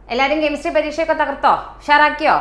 എല്ലാവരും chemistry പരീക്ഷയൊക്കെ തകർത്തോ ഉഷാറാക്കിയോ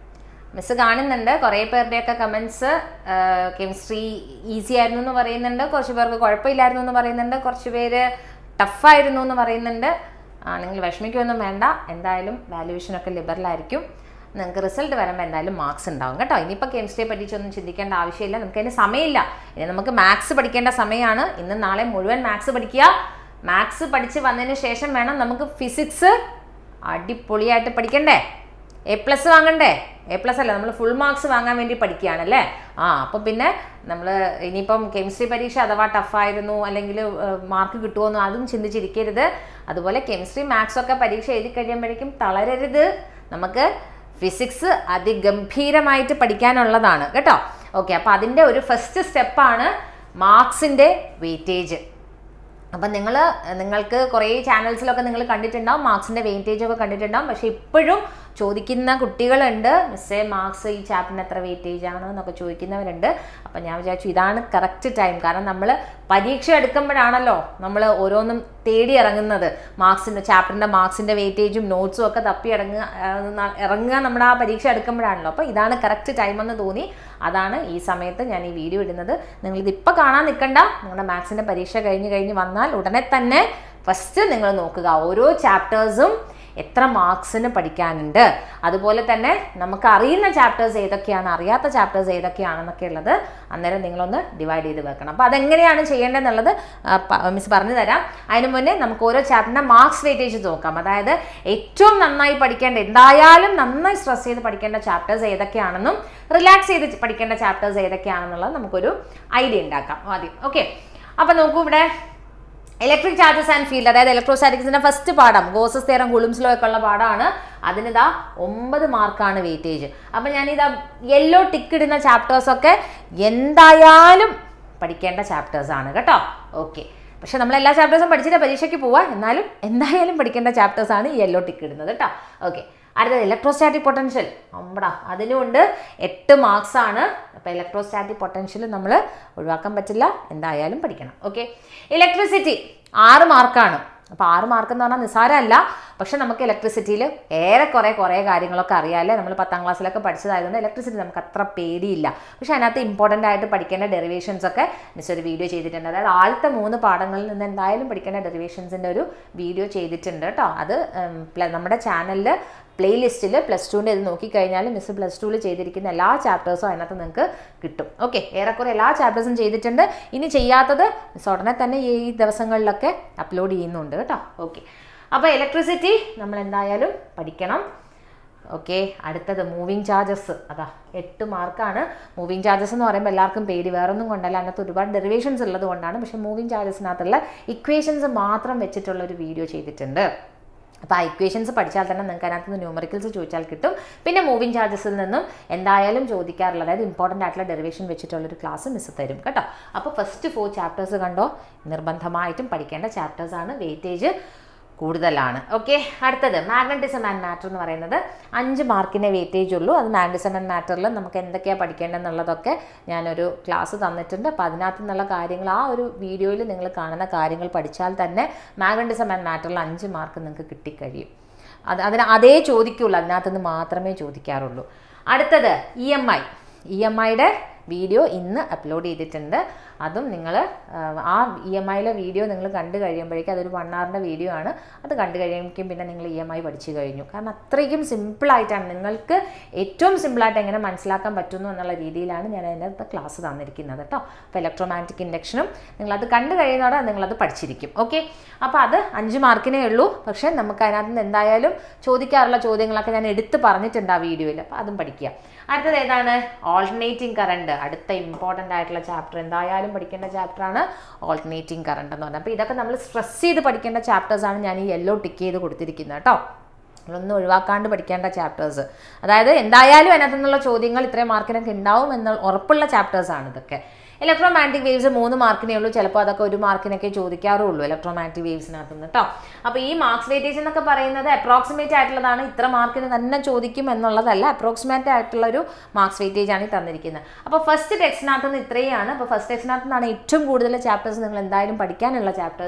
miss കാണുന്നുണ്ട് കുറേ പേരുടെയൊക്കെ കമൻസ് കെമിസ്ട്രി ഈസി ആയിരുന്നു എന്ന് പറയുന്നുണ്ട് കുറച്ച് പേർക്ക് കുഴപ്പമില്ലായിരുന്നു എന്ന് പറയുന്നുണ്ട് കുറച്ച് പേര് ടഫായിരുന്നു എന്ന് പറയുന്നുണ്ട് ആണെങ്കിൽ വിഷമിക്കൊന്നും വേണ്ട എന്തായാലും വാല്യുവേഷനൊക്കെ ലിബറലായിരിക്കും നിങ്ങൾക്ക് റിസൾട്ട് വരുമ്പോൾ എന്തായാലും മാർക്സ് ഉണ്ടാവും കേട്ടോ ഇനിയിപ്പോൾ കെമിസ്ട്രിയെ പറ്റിച്ചൊന്നും ചിന്തിക്കേണ്ട ആവശ്യമില്ല നമുക്ക് അതിന് സമയമില്ല ഇനി നമുക്ക് മാത്സ് പഠിക്കേണ്ട സമയമാണ് ഇന്ന് നാളെ മുഴുവൻ മാത്സ് പഠിക്കുക മാത്സ് പഠിച്ച് വന്നതിന് ശേഷം വേണം നമുക്ക് ഫിസിക്സ് അടിപൊളിയായിട്ട് പഠിക്കണ്ടേ എ പ്ലസ് വാങ്ങണ്ടേ എ പ്ലസ് അല്ല നമ്മൾ ഫുൾ മാർക്സ് വാങ്ങാൻ വേണ്ടി പഠിക്കുകയാണല്ലേ ആ അപ്പം പിന്നെ നമ്മൾ ഇനിയിപ്പം കെമിസ്ട്രി പരീക്ഷ അഥവാ ടഫായിരുന്നു അല്ലെങ്കിൽ മാർക്ക് കിട്ടുമോന്നോ അതും ചിന്തിച്ചിരിക്കരുത് അതുപോലെ കെമിസ്ട്രി മാത്സ് ഒക്കെ പരീക്ഷ എഴുതി കഴിയുമ്പോഴേക്കും തളരരുത് നമുക്ക് ഫിസിക്സ് അതിഗംഭീരമായിട്ട് പഠിക്കാനുള്ളതാണ് കേട്ടോ ഓക്കെ അപ്പോൾ അതിൻ്റെ ഒരു ഫസ്റ്റ് സ്റ്റെപ്പാണ് മാർക്സിൻ്റെ വെയിറ്റേജ് അപ്പം നിങ്ങൾ നിങ്ങൾക്ക് കുറേ ചാനൽസിലൊക്കെ നിങ്ങൾ കണ്ടിട്ടുണ്ടാവും മാർക്സിൻ്റെ വെയിറ്റേജ് ഒക്കെ കണ്ടിട്ടുണ്ടാവും പക്ഷേ ഇപ്പോഴും ചോദിക്കുന്ന കുട്ടികളുണ്ട് മിസ്സേ മാർക്സ് ഈ ചാപ്റ്ററിന് എത്ര വെയിറ്റേജ് ആണ് എന്നൊക്കെ ചോദിക്കുന്നവരുണ്ട് അപ്പം ഞാൻ വിചാരിച്ചു ഇതാണ് കറക്റ്റ് ടൈം കാരണം നമ്മൾ പരീക്ഷ എടുക്കുമ്പോഴാണല്ലോ നമ്മൾ ഓരോന്നും തേടി ഇറങ്ങുന്നത് മാർക്സിൻ്റെ ചാപ്റ്ററിൻ്റെ മാർക്സിൻ്റെ വെയിറ്റേജും നോട്ട്സും ഒക്കെ തപ്പി ഇറങ്ങുക ഇറങ്ങുക നമ്മുടെ ആ പരീക്ഷ എടുക്കുമ്പോഴാണല്ലോ അപ്പോൾ ഇതാണ് കറക്റ്റ് ടൈം എന്ന് തോന്നി അതാണ് ഈ സമയത്ത് ഞാൻ ഈ വീഡിയോ ഇടുന്നത് നിങ്ങളിത് ഇപ്പോൾ കാണാൻ നിൽക്കണ്ട നിങ്ങളുടെ മാത്സിൻ്റെ പരീക്ഷ കഴിഞ്ഞ് കഴിഞ്ഞ് വന്നാൽ ഉടനെ തന്നെ ഫസ്റ്റ് നിങ്ങൾ നോക്കുക ഓരോ ചാപ്റ്റേഴ്സും എത്ര മാർക്സിന് പഠിക്കാനുണ്ട് അതുപോലെ തന്നെ നമുക്ക് അറിയുന്ന ചാപ്റ്റേഴ്സ് ഏതൊക്കെയാണ് അറിയാത്ത ചാപ്റ്റേഴ്സ് ഏതൊക്കെയാണെന്നൊക്കെ ഉള്ളത് അന്നേരം നിങ്ങളൊന്ന് ഡിവൈഡ് ചെയ്ത് വെക്കണം അപ്പോൾ അതെങ്ങനെയാണ് ചെയ്യേണ്ടതെന്നുള്ളത് മിസ് പറഞ്ഞു തരാം അതിന് മുന്നേ നമുക്ക് ഓരോ ചാപ്റ്ററിൻ്റെ മാർക്സ് വെയിറ്റേജ് നോക്കാം അതായത് ഏറ്റവും നന്നായി പഠിക്കേണ്ട എന്തായാലും നന്നായി സ്ട്രെസ് ചെയ്ത് പഠിക്കേണ്ട ചാപ്റ്റേഴ്സ് ഏതൊക്കെയാണെന്നും റിലാക്സ് ചെയ്ത് പഠിക്കേണ്ട ചാപ്റ്റേഴ്സ് ഏതൊക്കെയാണെന്നുള്ളത് നമുക്കൊരു ഐഡിയ ഉണ്ടാക്കാം ആദ്യം ഓക്കെ അപ്പം നോക്കൂ ഇവിടെ ഇലക്ട്രിക് ചാർജസ് ആൻഡ് ഫീൽഡ് അതായത് ഇലക്ട്രോസ്റ്റാറ്റിക്സിന്റെ ഫസ്റ്റ് പാഠം ഗോസസ് തേരം കുളുംസ് ലോ ഒക്കെ ഉള്ള പാഠമാണ് അതിനിതാ ഒമ്പത് മാർക്കാണ് വെയിറ്റേജ് അപ്പം ഞാനിതാ യെല്ലോ ടിക്ക് ഇടുന്ന ചാപ്റ്റേഴ്സ് ഒക്കെ എന്തായാലും പഠിക്കേണ്ട ചാപ്റ്റേഴ്സ് ആണ് കേട്ടോ ഓക്കെ പക്ഷെ നമ്മൾ എല്ലാ ചാപ്റ്റേഴ്സും പഠിച്ചിട്ട് പരീക്ഷയ്ക്ക് പോവാ എന്നാലും എന്തായാലും പഠിക്കേണ്ട ചാപ്റ്റേഴ്സ് ആണ് യെല്ലോ ടിക്ക് ഇടുന്നത് കേട്ടോ ഓക്കെ അടുത്തത് ഇലക്ട്രോസ്റ്റാറ്റിക് പൊട്ടൻഷ്യൽ അമ്പടാ അതിനുമുണ്ട് എട്ട് മാർക്സ് ആണ് അപ്പോൾ ഇലക്ട്രോസ്റ്റാറ്റിക് പൊട്ടൻഷ്യൽ നമ്മൾ ഒഴിവാക്കാൻ പറ്റില്ല എന്തായാലും പഠിക്കണം ഓക്കെ ഇലക്ട്രിസിറ്റി ആറ് മാർക്കാണ് അപ്പോൾ ആറ് മാർക്ക് എന്ന് പറഞ്ഞാൽ നിസ്സാരമല്ല പക്ഷെ നമുക്ക് ഇലക്ട്രിസിറ്റിയിൽ ഏറെക്കുറെ കുറേ കാര്യങ്ങളൊക്കെ അറിയാമല്ലേ നമ്മൾ പത്താം ക്ലാസ്സിലൊക്കെ പഠിച്ചതായതുകൊണ്ട് ഇലക്ട്രിസിറ്റി നമുക്ക് അത്ര പേടിയില്ല പക്ഷെ അതിനകത്ത് ഇമ്പോർട്ടൻ്റ് ആയിട്ട് പഠിക്കേണ്ട ഡെറിവേഷൻസ് ഒക്കെ മിസ് ഒരു വീഡിയോ ചെയ്തിട്ടുണ്ട് അതായത് ആദ്യത്തെ മൂന്ന് പാഠങ്ങളിൽ നിന്ന് എന്തായാലും പഠിക്കേണ്ട ഡെറിവേഷൻസിൻ്റെ ഒരു വീഡിയോ ചെയ്തിട്ടുണ്ട് കേട്ടോ അത് നമ്മുടെ ചാനലിൽ പ്ലേലിസ്റ്റിൽ പ്ലസ് ടുവിൻ്റെ ഇത് നോക്കിക്കഴിഞ്ഞാൽ മിസ് പ്ലസ് ടുവിൽ ചെയ്തിരിക്കുന്ന എല്ലാ ചാപ്റ്റേഴ്സും അതിനകത്ത് നിങ്ങൾക്ക് കിട്ടും ഓക്കെ ഏറെക്കുറെ എല്ലാ ചാപ്റ്റേഴ്സും ചെയ്തിട്ടുണ്ട് ഇനി ചെയ്യാത്തത് മിസ് ഉടനെ തന്നെ ഈ ദിവസങ്ങളിലൊക്കെ അപ്ലോഡ് ചെയ്യുന്നുണ്ട് കേട്ടോ ഓക്കെ അപ്പോൾ ഇലക്ട്രിസിറ്റി നമ്മൾ എന്തായാലും പഠിക്കണം ഓക്കെ അടുത്തത് മൂവിങ് ചാർജസ് അതാ എട്ട് മാർക്കാണ് മൂവിങ് ചാർജസ് എന്ന് പറയുമ്പോൾ എല്ലാവർക്കും പേടി വേറൊന്നും കൊണ്ടല്ല അതിനകത്ത് ഒരുപാട് ഡെറിവേഷൻസ് ഉള്ളത് കൊണ്ടാണ് പക്ഷേ മൂവിങ് ചാർജസിനകത്തുള്ള ഇക്വേഷൻസ് മാത്രം വെച്ചിട്ടുള്ള ഒരു വീഡിയോ ചെയ്തിട്ടുണ്ട് അപ്പോൾ ആ ഇക്വേഷൻസ് പഠിച്ചാൽ തന്നെ നിങ്ങൾക്ക് അതിനകത്ത് നിന്ന് ന്യൂമറിക്കൽസ് ചോദിച്ചാൽ കിട്ടും പിന്നെ മൂവിങ് ചാർജസിൽ നിന്നും എന്തായാലും ചോദിക്കാറുള്ള അതായത് ഇമ്പോർട്ടൻ്റ് ആയിട്ടുള്ള ഡെറിവേഷൻ വെച്ചിട്ടുള്ളൊരു ക്ലാസ് മിസ് തരും കേട്ടോ അപ്പോൾ ഫസ്റ്റ് ഫോർ ചാപ്റ്റേഴ്സ് കണ്ടോ നിർബന്ധമായിട്ടും പഠിക്കേണ്ട ചാപ്റ്റേഴ്സാണ് വെയിറ്റേജ് കൂടുതലാണ് ഓക്കെ അടുത്തത് മാഗ്നറ്റിസം ആൻഡ് മാറ്റർ എന്ന് പറയുന്നത് അഞ്ച് മാർക്കിൻ്റെ വെയിറ്റേജ് ഉള്ളൂ അത് മാഗ്നറ്റിസം ആൻഡ് മാറ്ററിൽ നമുക്ക് എന്തൊക്കെയാണ് പഠിക്കേണ്ടതെന്നുള്ളതൊക്കെ ഞാനൊരു ക്ലാസ് തന്നിട്ടുണ്ട് അപ്പോൾ അതിനകത്ത് നിന്നുള്ള കാര്യങ്ങൾ ആ ഒരു വീഡിയോയിൽ നിങ്ങൾ കാണുന്ന കാര്യങ്ങൾ പഠിച്ചാൽ തന്നെ മാഗ്നറ്റിസം ആൻഡ് മാറ്ററിൽ അഞ്ച് മാർക്ക് നിങ്ങൾക്ക് കിട്ടിക്കഴിയും അത് അതിന് അതേ ചോദിക്കുള്ളൂ അതിനകത്തുനിന്ന് മാത്രമേ ചോദിക്കാറുള്ളൂ അടുത്തത് E M I E M ഐയുടെ വീഡിയോ ഇന്ന് അപ്ലോഡ് ചെയ്തിട്ടുണ്ട് അതും നിങ്ങൾ ആ ഇ എം ഐയിലെ വീഡിയോ നിങ്ങൾ കണ്ടു കഴിയുമ്പോഴേക്കും അതൊരു വൺ അവറിൻ്റെ വീഡിയോ ആണ് അത് കണ്ടു കഴിയുമ്പോഴേക്കും പിന്നെ നിങ്ങൾ ഇ എം ഐ പഠിച്ചു കഴിഞ്ഞു കാരണം അത്രയ്ക്കും സിമ്പിളായിട്ടാണ് നിങ്ങൾക്ക് ഏറ്റവും സിമ്പിളായിട്ട് എങ്ങനെ മനസ്സിലാക്കാൻ പറ്റുന്നു എന്നുള്ള രീതിയിലാണ് ഞാൻ അതിനകത്ത് ക്ലാസ് തന്നിരിക്കുന്നത് കേട്ടോ അപ്പോൾ ഇലക്ട്രോമാഗ്നറ്റിക് ഇൻഡക്ഷനും നിങ്ങളത് കണ്ടു കഴിയുന്നതോടെ നിങ്ങളത് പഠിച്ചിരിക്കും ഓക്കെ അപ്പോൾ അത് അഞ്ച് മാർക്കിനേ ഉള്ളൂ പക്ഷേ നമുക്ക് അതിനകത്ത് നിന്ന് എന്തായാലും ചോദിക്കാറുള്ള ചോദ്യങ്ങളൊക്കെ ഞാൻ എടുത്ത് പറഞ്ഞിട്ടുണ്ട് ആ വീഡിയോയിൽ അപ്പോൾ അതും പഠിക്കുക അടുത്തത് ഏതാണ് ഓൾട്ടർനേറ്റിംഗ് കറണ്ട് അടുത്ത ഇമ്പോർട്ടൻ്റ് ആയിട്ടുള്ള ചാപ്റ്റർ എന്തായാലും പഠിക്കേണ്ട ചാപ്റ്ററാണ് ഓൾട്ടർനേറ്റിംഗ് കറണ്ട് എന്ന് പറഞ്ഞാൽ അപ്പോൾ ഇതൊക്കെ നമ്മൾ സ്ട്രെസ് ചെയ്ത് പഠിക്കേണ്ട ചാപ്റ്റേഴ്സാണ് ഞാൻ ഈ യെല്ലോ ടിക്ക് ചെയ്ത് കൊടുത്തിരിക്കുന്നത് കേട്ടോ നമ്മളൊന്നും ഒഴിവാക്കാണ്ട് പഠിക്കേണ്ട ചാപ്റ്റേഴ്സ് അതായത് എന്തായാലും അതിനകത്തു നിന്നുള്ള ചോദ്യങ്ങൾ ഇത്രയും മാർക്കിനൊക്കെ ഉണ്ടാവും എന്നുള്ള ഉറപ്പുള്ള ചാപ്റ്റേഴ്സാണ് ഇതൊക്കെ ഇലക്ട്രോമാഗ്നറ്റിക് വേവ്സ് മൂന്ന് മാർക്കിനേ ഉള്ളൂ ചിലപ്പോൾ അതൊക്കെ ഒരു മാർക്കിനൊക്കെ ചോദിക്കാറുള്ളൂ ഇലക്ട്രോമാഗ്നറ്റിക് വേവ്സിനകത്ത് നിന്ന് കേട്ടോ അപ്പോൾ ഈ മാർക്സ് വെയിറ്റേജ് എന്നൊക്കെ പറയുന്നത് അപ്രോക്സിമേറ്റ് ആയിട്ടുള്ളതാണ് ഇത്ര മാർക്കിന് തന്നെ ചോദിക്കും എന്നുള്ളതല്ല അപ്രോക്സിമേറ്റ് ആയിട്ടുള്ള ഒരു മാർക്സ് വെയിറ്റേജ് ആണ് ഈ തന്നിരിക്കുന്നത് അപ്പോൾ ഫസ്റ്റ് ടെക്സ്റ്റിനകത്ത് നിന്ന് ഇത്രയാണ് അപ്പോൾ ഫസ്റ്റ് ടെക്സ്റ്റിനകത്ത് നിന്നാണ് ഏറ്റവും കൂടുതൽ ചാപ്റ്റേഴ്സ് നിങ്ങൾ എന്തായാലും പഠിക്കാനുള്ള ചാപ്റ്റേഴ്സ്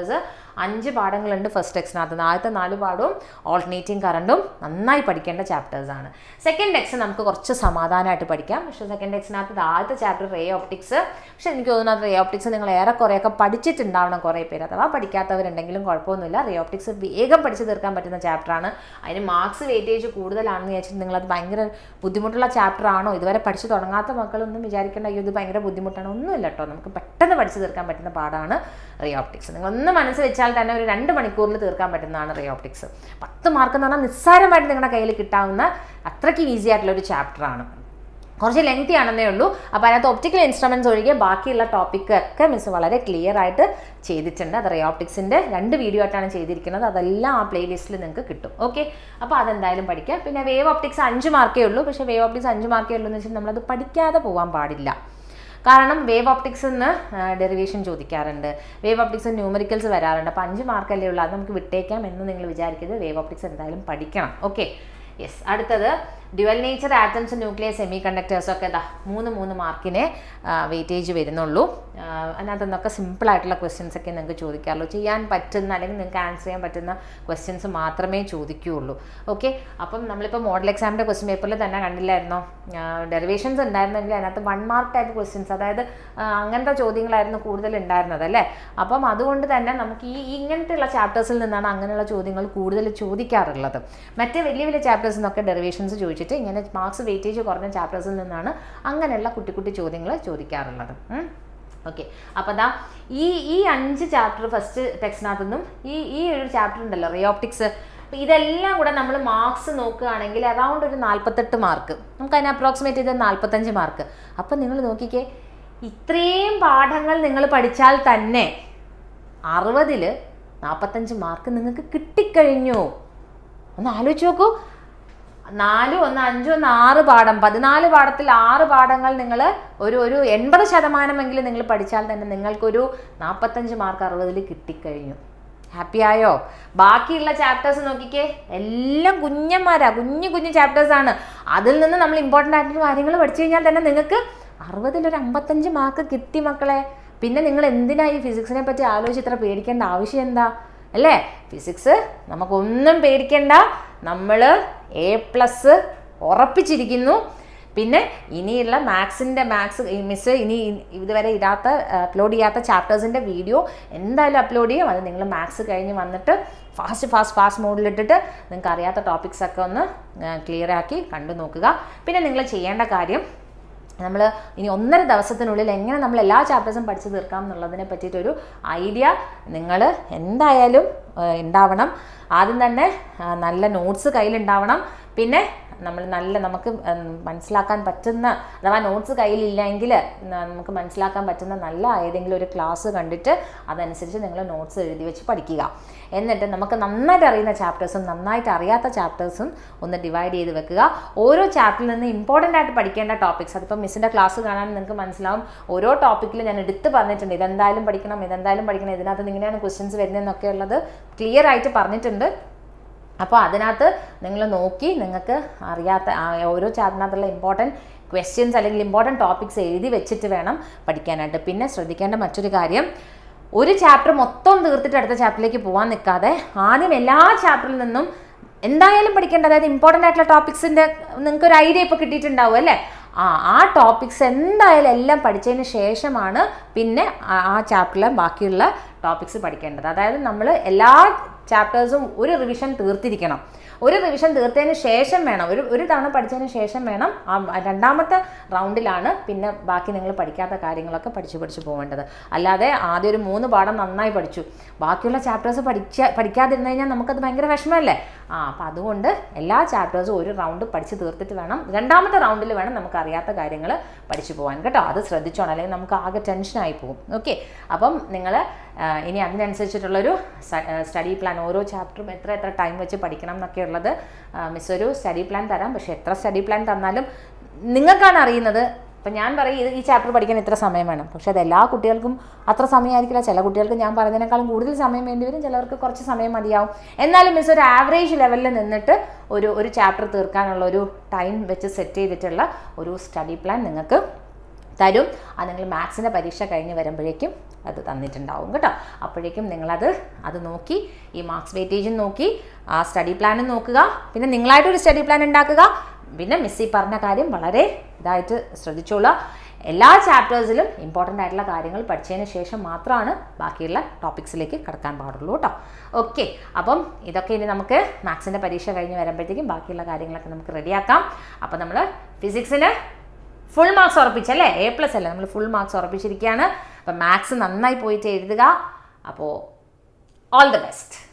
അഞ്ച് പാഠങ്ങളുണ്ട് ഫസ്റ്റ് ടെക്സ്റ്റിനകത്ത് ആദ്യത്തെ നാല് പാഠവും ഓൾട്ടർനേറ്റിംഗ് കറണ്ടും നന്നായി പഠിക്കേണ്ട ചാപ്റ്റേഴ്സാണ് സെക്കൻഡ് ടെക്സ്റ്റ് നമുക്ക് കുറച്ച് സമാധാനമായിട്ട് പഠിക്കാം പക്ഷേ സെക്കൻഡ് ടെക്സ്റ്റിനകത്ത് ആദ്യത്തെ ചാപ്റ്റർ റേ ഓപ്റ്റിക്സ് പക്ഷേ എനിക്ക് തോന്നുന്നത് റേ ഓപ്റ്റിക്സ് നിങ്ങൾ ഏറെക്കുറെയൊക്കെ പഠിച്ചിട്ടുണ്ടാവണം കുറേ പേര് അഥവാ പഠിക്കാത്തവരുണ്ടെങ്കിലും കുഴപ്പമൊന്നുമില്ല റേ ഓപ്റ്റിക്സ് വേഗം പഠിച്ചു തീർക്കാൻ പറ്റുന്ന ചാപ്റ്ററാണ് അതിന് മാർക്സ് വെയിറ്റേജ് കൂടുതലാണെന്ന് വിചാരിച്ചിട്ട് നിങ്ങളത് ഭയങ്കര ബുദ്ധിമുട്ടുള്ള ചാപ്റ്റർ ആണോ ഇതുവരെ പഠിച്ചു തുടങ്ങാത്ത മക്കളൊന്നും വിചാരിക്കേണ്ട അയ്യോ ഇത് ഭയങ്കര ബുദ്ധിമുട്ടാണ് ഒന്നുമില്ല കേട്ടോ നമുക്ക് പെട്ടെന്ന് പഠിച്ചു തീർക്കാൻ പറ്റുന്ന പാടാണ് റേ ഓപ്റ്റിക്സ് നിങ്ങളൊന്ന് മനസ്സ് വെച്ചാൽ തന്നെ ഒരു രണ്ട് മണിക്കൂറിൽ തീർക്കാൻ പറ്റുന്നതാണ് റേ ഓപ്റ്റിക്സ് പത്ത് മാർക്ക് എന്ന് പറഞ്ഞാൽ നിസ്സാരമായിട്ട് നിങ്ങളുടെ കയ്യിൽ കിട്ടാവുന്ന അത്രയ്ക്ക് ഈസി ആയിട്ടുള്ള ഒരു ചാപ്റ്ററാണ് കുറച്ച് ലെങ്തി ആണെന്നേ ഉള്ളൂ അപ്പോൾ അതിനകത്ത് ഒപ്റ്റിക്കൽ ഇൻസ്ട്രുമെൻറ്റ്സ് ഒഴികെ ബാക്കിയുള്ള ടോപ്പിക്ക് ഒക്കെ മിസ് വളരെ ക്ലിയർ ആയിട്ട് ചെയ്തിട്ടുണ്ട് അത് റയോപ്റ്റിക്സിൻ്റെ രണ്ട് വീഡിയോ ആയിട്ടാണ് ചെയ്തിരിക്കുന്നത് അതെല്ലാം ആ പ്ലേലിസ്റ്റിൽ നിങ്ങൾക്ക് കിട്ടും ഓക്കെ അപ്പോൾ അതെന്തായാലും പഠിക്കുക പിന്നെ വേവ് ഒപ്റ്റിക്സ് അഞ്ച് മാർക്കേ ഉള്ളൂ പക്ഷേ വേവ് ഒപ്റ്റിക്സ് അഞ്ച് മാർക്കേ ഉള്ളൂ എന്ന് വെച്ചാൽ നമ്മളത് പഠിക്കാതെ പോകാൻ പാടില്ല കാരണം വേവ് ഓപ്റ്റിക്സ് എന്ന് ഡെറിവേഷൻ ചോദിക്കാറുണ്ട് വേവ് ഓപ്റ്റിക്സ് ന്യൂമറിക്കൽസ് വരാറുണ്ട് അപ്പോൾ അഞ്ച് മാർക്കല്ലേ ഉള്ളൂ അത് നമുക്ക് വിട്ടേക്കാം എന്ന് നിങ്ങൾ വിചാരിക്കരുത് വേവ് ഓപ്റ്റിക്സ് എന്തായാലും പഠിക്കണം ഓക്കെ യെസ് അടുത്തത് dual nature atoms nuclear semiconductors ഒക്കെ ഇതാ മൂന്ന് മൂന്ന് മാർക്കിനെ വെയിറ്റേജ് വരുന്നുള്ളൂ ആ, അതിനകത്ത് നിന്നൊക്കെ സിമ്പിളായിട്ടുള്ള ക്വസ്റ്റ്യൻസ് ഒക്കെ നിങ്ങൾക്ക് ചോദിക്കാറുള്ളൂ ചെയ്യാൻ പറ്റുന്ന അല്ലെങ്കിൽ നിങ്ങൾക്ക് ആൻസർ ചെയ്യാൻ പറ്റുന്ന ക്വസ്റ്റ്യൻസ് മാത്രമേ ചോദിക്കുകയുള്ളൂ ഓക്കെ അപ്പം നമ്മളിപ്പോൾ മോഡൽ എക്സാമിൻ്റെ ക്വസ്റ്റ്യൻ പേപ്പറിൽ തന്നെ കണ്ടില്ലായിരുന്നോ ഡെറിവേഷൻസ് ഉണ്ടായിരുന്നെങ്കിൽ അതിനകത്ത് വൺ മാർക്ക് ടൈപ്പ് ക്വസ്റ്റ്യൻസ് അതായത് ആ, അങ്ങനത്തെ ചോദ്യങ്ങളായിരുന്നു കൂടുതൽ ഉണ്ടായിരുന്നത് അല്ലേ അപ്പം അതുകൊണ്ട് തന്നെ നമുക്ക് ഈ ഇങ്ങനത്തെയുള്ള ചാപ്റ്റേഴ്സിൽ നിന്നാണ് അങ്ങനെയുള്ള ചോദ്യങ്ങൾ കൂടുതൽ ചോദിക്കാറുള്ളത് മറ്റേ വലിയ വലിയ ചാപ്റ്റേഴ്സിൽ നിന്നൊക്കെ ഡെറിവേഷൻസ് ചോദിച്ചിട്ട് ഇങ്ങനെ മാർക്സ് വെയിറ്റേജ് കുറഞ്ഞ ചാപ്റ്റേഴ്സിൽ നിന്നാണ് അങ്ങനെയുള്ള കുട്ടി കുട്ടി ചോദ്യങ്ങൾ ചോദിക്കാറുള്ളത് ഉം. ഓക്കെ അപ്പോൾ ദാ ഈ ഈ അഞ്ച് ചാപ്റ്റർ ഫസ്റ്റ് ടെക്സ്റ്റിനകത്തു നിന്നും ഈ ഈ ഒരു ചാപ്റ്റർ ഉണ്ടല്ലോ റിയോപ്റ്റിക്സ് ഇതെല്ലാം കൂടെ നമ്മൾ മാർക്സ് നോക്കുകയാണെങ്കിൽ അറൗണ്ട് ഒരു നാൽപ്പത്തെട്ട് മാർക്ക് നമുക്ക് അതിന് അപ്രോക്സിമേറ്റ് ചെയ്ത് നാൽപ്പത്തഞ്ച് മാർക്ക് അപ്പം നിങ്ങൾ നോക്കിക്കേ ഇത്രയും പാഠങ്ങൾ നിങ്ങൾ പഠിച്ചാൽ തന്നെ അറുപതിൽ നാൽപ്പത്തഞ്ച് മാർക്ക് നിങ്ങൾക്ക് കിട്ടിക്കഴിഞ്ഞു ഒന്ന് ആലോചിച്ച് നോക്കൂ നാലും ഒന്ന് അഞ്ചും ഒന്ന് ആറ് പാഠം പതിനാല് പാഠത്തിൽ ആറ് പാഠങ്ങൾ നിങ്ങൾ ഒരു ഒരു എൺപത് ശതമാനമെങ്കിലും നിങ്ങൾ പഠിച്ചാൽ തന്നെ നിങ്ങൾക്കൊരു നാൽപ്പത്തഞ്ച് മാർക്ക് അറുപതിൽ കിട്ടിക്കഴിഞ്ഞു ഹാപ്പി ആയോ ബാക്കിയുള്ള ചാപ്റ്റേഴ്സ് നോക്കിക്കേ എല്ലാം കുഞ്ഞന്മാരാ കുഞ്ഞു കുഞ്ഞു ചാപ്റ്റേഴ്സ് ആണ് അതിൽ നിന്ന് നമ്മൾ ഇമ്പോർട്ടൻ്റ് ആയിട്ടുള്ള കാര്യങ്ങൾ പഠിച്ചു കഴിഞ്ഞാൽ തന്നെ നിങ്ങൾക്ക് അറുപതിലൊരു അമ്പത്തഞ്ച് മാർക്ക് കിട്ടി മക്കളെ പിന്നെ നിങ്ങൾ എന്തിനാ ഈ ഫിസിക്സിനെ പറ്റി ആലോചിച്ച് ഇത്ര പേടിക്കേണ്ട ആവശ്യം എന്താ അല്ലേ ഫിസിക്സ് നമുക്കൊന്നും പേടിക്കണ്ട നമ്മൾ എ പ്ലസ് ഉറപ്പിച്ചിരിക്കുന്നു പിന്നെ ഇനിയുള്ള മാത്സിൻ്റെ മാത്സ് മിസ് ഇനി ഇതുവരെ ഇടാത്ത അപ്ലോഡ് ചെയ്യാത്ത ചാപ്റ്റേഴ്സിൻ്റെ വീഡിയോ എന്തായാലും അപ്ലോഡ് ചെയ്യും അത് നിങ്ങൾ മാത്സ് കഴിഞ്ഞ് വന്നിട്ട് ഫാസ്റ്റ് ഫാസ്റ്റ് ഫാസ്റ്റ് മോഡിലിട്ടിട്ട് നിങ്ങൾക്ക് അറിയാത്ത ടോപ്പിക്സ് ഒക്കെ ഒന്ന് ക്ലിയർ ആക്കി കണ്ടു നോക്കുക പിന്നെ നിങ്ങൾ ചെയ്യേണ്ട കാര്യം നമ്മൾ ഇനി ഒന്നര ദിവസത്തിനുള്ളിൽ എങ്ങനെ നമ്മൾ എല്ലാ ചാപ്റ്റേഴ്സും പഠിച്ചു തീർക്കാം എന്നുള്ളതിനെ പറ്റിയിട്ടൊരു ഐഡിയ നിങ്ങൾ എന്തായാലും ആ, ഉണ്ടാവണം ആദ്യം തന്നെ ആ, നല്ല നോട്ട്സ് കയ്യിലുണ്ടാവണം പിന്നെ നമ്മൾ നല്ല നമുക്ക് ഉം, മനസ്സിലാക്കാൻ പറ്റുന്ന അഥവാ നോട്ട്സ് കയ്യിലില്ലെങ്കിൽ ന- നമുക്ക് മനസ്സിലാക്കാൻ പറ്റുന്ന നല്ല ഏതെങ്കിലും ഒരു ക്ലാസ് കണ്ടിട്ട് അതനുസരിച്ച് നിങ്ങൾ നോട്ട്സ് എഴുതി വെച്ച് പഠിക്കുക എന്നിട്ട് നമുക്ക് നന്നായിട്ട് അറിയുന്ന ചാപ്റ്റേഴ്സും നന്നായിട്ട് അറിയാത്ത ചാപ്റ്റേഴ്സും ഒന്ന് ഡിവൈഡ് ചെയ്ത് വെക്കുക ഓരോ ചാപ്റ്ററിൽ നിന്ന് ഇമ്പോർട്ടൻ്റ് ആയിട്ട് പഠിക്കേണ്ട ടോപ്പിക്സ് അതിപ്പോൾ മിസ്സിൻ്റെ ക്ലാസ് കാണാൻ നിങ്ങൾക്ക് മനസ്സിലാവും ഓരോ ടോപ്പിക്കിലും ഞാൻ എടുത്ത് പറഞ്ഞിട്ടുണ്ട് ഇതെന്തായാലും പഠിക്കണം ഇതെന്തായാലും പഠിക്കണം ഇതിനകത്ത് നിന്ന് ഇങ്ങനെയാണ് ക്വസ്റ്റ്യൻസ് വരുന്നതെന്നൊക്കെ ഉള്ളത് ക്ലിയർ ആയിട്ട് പറഞ്ഞിട്ടുണ്ട് അപ്പോൾ അതിനകത്ത് നിങ്ങൾ നോക്കി നിങ്ങൾക്ക് അറിയാത്ത ആ ഓരോ ചാപ്റ്ററിനകത്തുള്ള ഇമ്പോർട്ടൻറ്റ് ക്വസ്റ്റ്യൻസ് അല്ലെങ്കിൽ ഇമ്പോർട്ടൻറ്റ് ടോപ്പിക്സ് എഴുതി വെച്ചിട്ട് വേണം പഠിക്കാനായിട്ട് പിന്നെ ശ്രദ്ധിക്കേണ്ട മറ്റൊരു കാര്യം ഒരു ചാപ്റ്റർ മൊത്തം തീർത്തിട്ട് അടുത്ത ചാപ്റ്ററിലേക്ക് പോകാൻ നിൽക്കാതെ ആദ്യം എല്ലാ ചാപ്റ്ററിൽ നിന്നും എന്തായാലും പഠിക്കേണ്ട അതായത് ഇമ്പോർട്ടൻ്റ് ആയിട്ടുള്ള ടോപ്പിക്സിൻ്റെ നിങ്ങൾക്ക് ഒരു ഐഡിയ ഇപ്പോൾ കിട്ടിയിട്ടുണ്ടാവും അല്ലേ ആ ആ ടോപ്പിക്സ് എന്തായാലും എല്ലാം പഠിച്ചതിന് ശേഷമാണ് പിന്നെ ആ- ആ ചാപ്റ്ററിലെ ബാക്കിയുള്ള ടോപ്പിക്സ് പഠിക്കേണ്ടത് അതായത് നമ്മൾ എല്ലാ ചാപ്റ്റേഴ്സും ഒരു റിവിഷൻ തീർത്തിരിക്കണം ഒരു റിവിഷൻ തീർത്തതിന് ശേഷം വേണം ഒരു ഒരു തവണ പഠിച്ചതിന് ശേഷം വേണം ആ രണ്ടാമത്തെ റൗണ്ടിലാണ് പിന്നെ ബാക്കി നിങ്ങൾ പഠിക്കാത്ത കാര്യങ്ങളൊക്കെ പഠിച്ചു പഠിച്ചു പോകേണ്ടത് അല്ലാതെ ആദ്യം ഒരു മൂന്ന് പാഠം നന്നായി പഠിച്ചു ബാക്കിയുള്ള ചാപ്റ്റേഴ്സ് പഠിച്ച പഠിക്കാതിരുന്നു കഴിഞ്ഞാൽ നമുക്കത് ഭയങ്കര വിഷമമല്ലേ ആ അപ്പം അതുകൊണ്ട് എല്ലാ ചാപ്റ്റേഴ്സും ഒരു റൗണ്ട് പഠിച്ച് തീർത്തിട്ട് വേണം രണ്ടാമത്തെ റൗണ്ടിൽ വേണം നമുക്ക് അറിയാത്ത കാര്യങ്ങൾ പഠിച്ചു പോകാൻ കേട്ടോ അത് ശ്രദ്ധിച്ചോണം അല്ലെങ്കിൽ നമുക്ക് ആകെ ടെൻഷനായി പോകും ഓക്കെ അപ്പം നിങ്ങൾ ഇനി അതിനനുസരിച്ചിട്ടുള്ളൊരു സ്റ്റഡി പ്ലാൻ ഓരോ ചാപ്റ്ററും എത്ര എത്ര ടൈം വെച്ച് പഠിക്കണം എന്നൊക്കെ ഉള്ളത് മിസ് ഒരു സ്റ്റഡി പ്ലാൻ തരാം പക്ഷേ എത്ര സ്റ്റഡി പ്ലാൻ തന്നാലും നിങ്ങൾക്കാണ് അറിയുന്നത് ഇപ്പം ഞാൻ പറയും ഇത് ഈ ചാപ്റ്റർ പഠിക്കാൻ ഇത്ര സമയം വേണം പക്ഷേ അത് എല്ലാ കുട്ടികൾക്കും അത്ര സമയമായിരിക്കില്ല ചില കുട്ടികൾക്ക് ഞാൻ പറഞ്ഞതിനേക്കാളും കൂടുതൽ സമയം വേണ്ടി വരും ചിലവർക്ക് കുറച്ച് സമയം മതിയാവും എന്നാലും മിസ് ഒരു ആവറേജ് ലെവലിൽ നിന്നിട്ട് ഒരു ഒരു ചാപ്റ്റർ തീർക്കാനുള്ള ഒരു ടൈം വെച്ച് സെറ്റ് ചെയ്തിട്ടുള്ള ഒരു സ്റ്റഡി പ്ലാൻ നിങ്ങൾക്ക് തരും അത് നിങ്ങൾ മാത്സിൻ്റെ പരീക്ഷ കഴിഞ്ഞ് വരുമ്പോഴേക്കും അത് തന്നിട്ടുണ്ടാവും കേട്ടോ അപ്പോഴേക്കും നിങ്ങളത് അത് നോക്കി ഈ മാർക്സ് വെയിറ്റേജും നോക്കി ആ സ്റ്റഡി പ്ലാനും നോക്കുക പിന്നെ നിങ്ങളായിട്ടൊരു സ്റ്റഡി പ്ലാൻ ഉണ്ടാക്കുക പിന്നെ മിസ്സി പറഞ്ഞ കാര്യം വളരെ ഇതായിട്ട് ശ്രദ്ധിച്ചോളുക എല്ലാ ചാപ്റ്റേഴ്സിലും ഇമ്പോർട്ടൻ്റ് ആയിട്ടുള്ള കാര്യങ്ങൾ പഠിച്ചതിന് ശേഷം മാത്രമാണ് ബാക്കിയുള്ള ടോപ്പിക്സിലേക്ക് കടക്കാൻ പാടുള്ളൂ കേട്ടോ ഓക്കെ അപ്പം ഇതൊക്കെ ഇനി നമുക്ക് മാത്സിൻ്റെ പരീക്ഷ കഴിഞ്ഞ് വരുമ്പോഴത്തേക്കും ബാക്കിയുള്ള കാര്യങ്ങളൊക്കെ നമുക്ക് റെഡിയാക്കാം അപ്പം നമ്മൾ ഫിസിക്സിന് ഫുൾ മാർക്സ് ഉറപ്പിച്ചല്ലേ എ പ്ലസ് അല്ലേ നമ്മൾ ഫുൾ മാർക്സ് ഉറപ്പിച്ചിരിക്കുകയാണ് അപ്പം മാത്സ് നന്നായി പോയിട്ട് എഴുതുക അപ്പോൾ ഓൾ ദി ബെസ്റ്റ്